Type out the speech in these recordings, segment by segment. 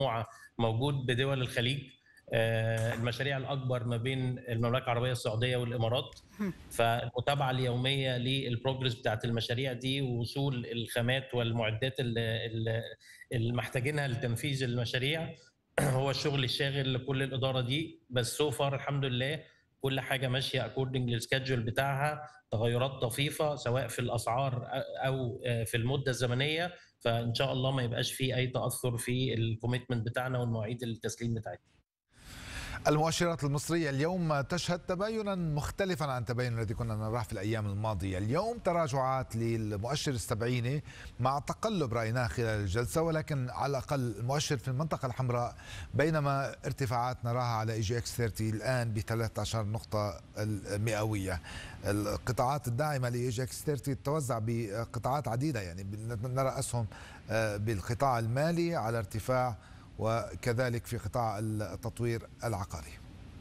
مجموعه موجود بدول الخليج المشاريع الاكبر ما بين المملكه العربيه السعوديه والامارات فالمتابعه اليوميه للبروجرس بتاعت المشاريع دي ووصول الخامات والمعدات اللي محتاجينها لتنفيذ المشاريع هو الشغل الشاغل لكل الاداره دي بس سو فار الحمد لله كل حاجه ماشيه اكوردنج للسكادجول بتاعها تغيرات طفيفه سواء في الاسعار او في المده الزمنيه فان شاء الله ما يبقاش في اي تاثر في الكوميتمنت بتاعنا والمواعيد التسليم بتاعتنا المؤشرات المصرية اليوم تشهد تباينا مختلفا عن التباين الذي كنا نراه في الأيام الماضية اليوم تراجعات للمؤشر السبعيني مع تقلب رأيناه خلال الجلسة ولكن على الأقل المؤشر في المنطقة الحمراء بينما ارتفاعات نراها على اي جي اكس 30 الآن ب 13 نقطة المئوية القطاعات الداعمة لاي جي اكس 30 تتوزع بقطاعات عديدة يعني نرى أسهم بالقطاع المالي على ارتفاع وكذلك في قطاع التطوير العقاري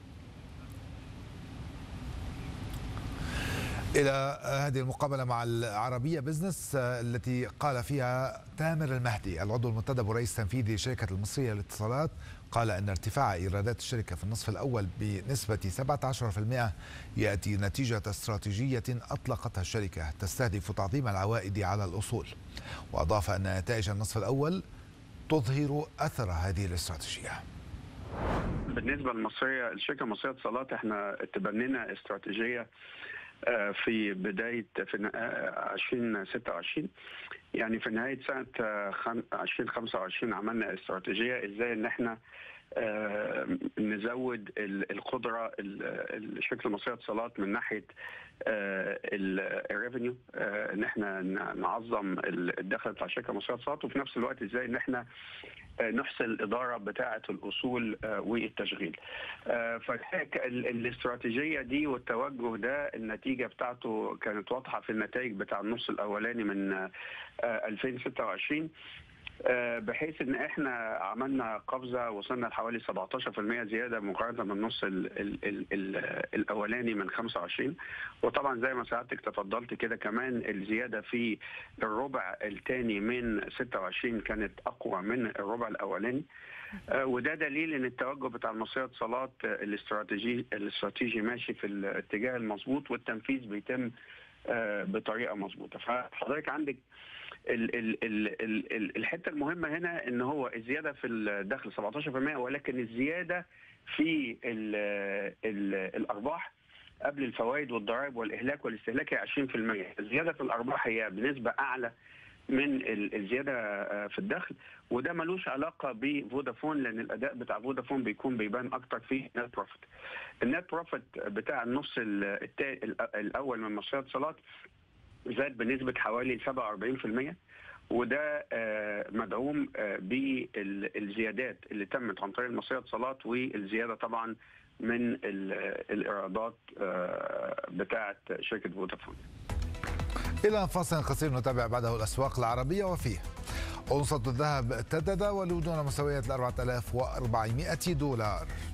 إلى هذه المقابلة مع العربية بزنس التي قال فيها تامر المهدي العضو المنتدب ورئيس تنفيذي للشركة المصرية للاتصالات قال أن ارتفاع إيرادات الشركة في النصف الأول بنسبة 17% يأتي نتيجة استراتيجية أطلقتها الشركة تستهدف تعظيم العوائد على الأصول وأضاف أن نتائج النصف الأول تظهر اثر هذه الاستراتيجيه بالنسبه للمصريه الشركه المصريه للاتصالات احنا تبنينا استراتيجيه في بدايه في 2026 يعني في نهايه سنه 2025 عملنا استراتيجيه ازاي ان احنا نزود القدره الشركه المصريه للاتصالات من ناحيه الريفينيو ان احنا نعظم الدخل بتاع الشركه المصريه للاتصالات وفي نفس الوقت ازاي ان احنا نحسن الاداره بتاعه الاصول والتشغيل. فالاستراتيجيه دي والتوجه ده النتيجه بتاعته كانت واضحه في النتائج بتاع النص الاولاني من 2026 بحيث ان احنا عملنا قفزه وصلنا لحوالي 17% زياده مقارنه بالنص ال ال ال ال الاولاني من 25 وطبعا زي ما سعادتك تفضلت كده كمان الزياده في الربع الثاني من 26 كانت اقوى من الربع الاولاني وده دليل ان التوجه بتاع المصريه للاتصالات الاستراتيجي الاستراتيجي ماشي في الاتجاه المظبوط والتنفيذ بيتم بطريقه مظبوطه فحضرتك عندك ال ال ال ال الحته المهمه هنا ان هو الزياده في الدخل 17% ولكن الزياده في ال ال الارباح قبل الفوائد والضرائب والاهلاك والاستهلاك هي 20% الزياده في الارباح هي بنسبه اعلى من الزياده في الدخل وده ملوش علاقه بفودافون لان الاداء بتاع فودافون بيكون بيبان اكتر في النت بروفيت. النت بروفيت بتاع النص الاول من مصرية اتصالات زاد بنسبه حوالي 47% وده مدعوم بالزيادات اللي تمت عن طريق المصرية اتصالات والزياده طبعا من الايرادات بتاعه شركه فودافون. إلى فاصل قصير نتابع بعده الأسواق العربية وفيه أونصة الذهب تتداول دون مستويات ال 4400 دولار